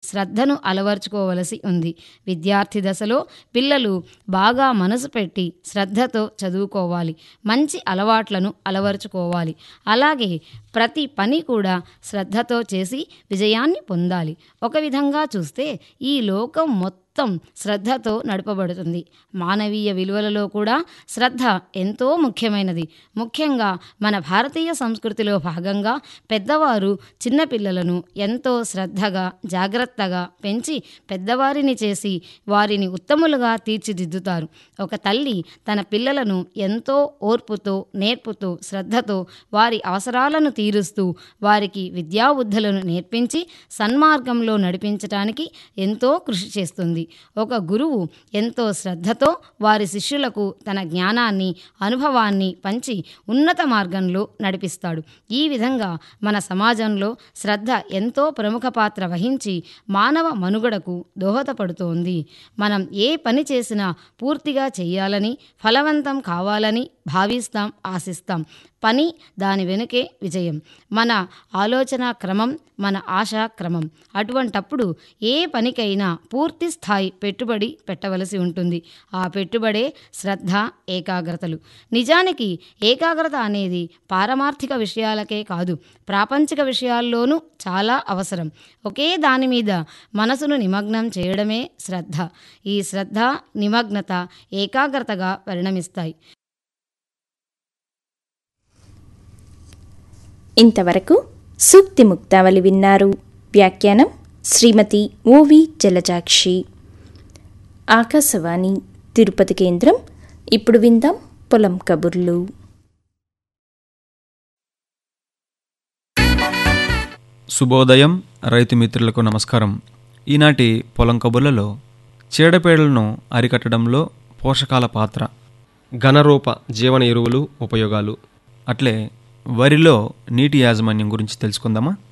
శ్రద్ధను అలవర్చుకోవలసి ఉంది విద్యార్థి దశలో పిల్లలు బాగా మనసు పెట్టి శ్రద్ధతో చదువుకోవాలి మంచి అలవాట్లను అలవర్చుకోవాలి అలాగే ప్రతి పని కూడా శ్రద్ధతో చేసి విజయాన్ని పొందాలి ఒక విధంగా చూస్తే ఈ లోకం మొత్తం శ్రద్ధతో నడపబడుతుంది మానవీయ విలువలలో కూడా శ్రద్ధ ఎంతో ముఖ్యమైనది ముఖ్యంగా మన భారతీయ సంస్కృతిలో భాగంగా పెద్దవారు చిన్నపిల్లలను ఎంతో శ్రద్ధగా జాగ్రత్తగా పెంచి పెద్దవారిని చేసి వారిని ఉత్తములుగా తీర్చిదిద్దుతారు ఒక తల్లి తన పిల్లలను ఎంతో ఓర్పుతో నేర్పుతో శ్రద్ధతో వారి అవసరాలను తీరుస్తూ వారికి విద్యా బుద్ధులను నేర్పించి సన్మార్గంలో నడిపించటానికి ఎంతో కృషి చేస్తుంది ఒక గురువు ఎంతో శ్రద్ధతో వారి శిష్యులకు తన జ్ఞానాన్ని అనుభవాన్ని పంచి ఉన్నత మార్గంలో నడిపిస్తాడు ఈ విధంగా మన సమాజంలో శ్రద్ధ ఎంతో ప్రముఖ పాత్ర వహించి మానవ మనుగడకు దోహదపడుతోంది మనం ఏ పని చేసినా పూర్తిగా చేయాలని ఫలవంతం కావాలని భావిస్తాం ఆశిస్తాం పని దాని వెనుకే విజయం మన ఆలోచన క్రమం మన ఆశా క్రమం అటువంటప్పుడు ఏ పనికైనా పూర్తి స్థాయి పెట్టుబడి పెట్టవలసి ఉంటుంది ఆ పెట్టుబడే శ్రద్ధ ఏకాగ్రతలు నిజానికి ఏకాగ్రత అనేది పారమార్థిక విషయాలకే కాదు ప్రాపంచిక విషయాల్లోనూ చాలా అవసరం ఒకే దాని మీద మనసును నిమగ్నం చేయడమే శ్రద్ధ ఈ శ్రద్ధ నిమగ్నత ఏకాగ్రతగా పరిణమిస్తాయి ఇంతవరకు సూక్తి ముక్తావళి విన్నారు వ్యాఖ్యానం శ్రీమతి ఓవి జలజాక్షి ఆకాశవాణి తిరుపతి కేంద్రం ఇప్పుడు విందాం పొలం కబుర్లు శుభోదయం రైతు మిత్రులకు నమస్కారం ఈనాటి పొలం కబుర్లలో చీడపీడలను అరికట్టడంలో పోషకాల పాత్ర ఘనరూప జీవన ఎరువులు ఉపయోగాలు అట్లే వరిలో నీటి యాజమాన్యం గురించి తెలుసుకుందామా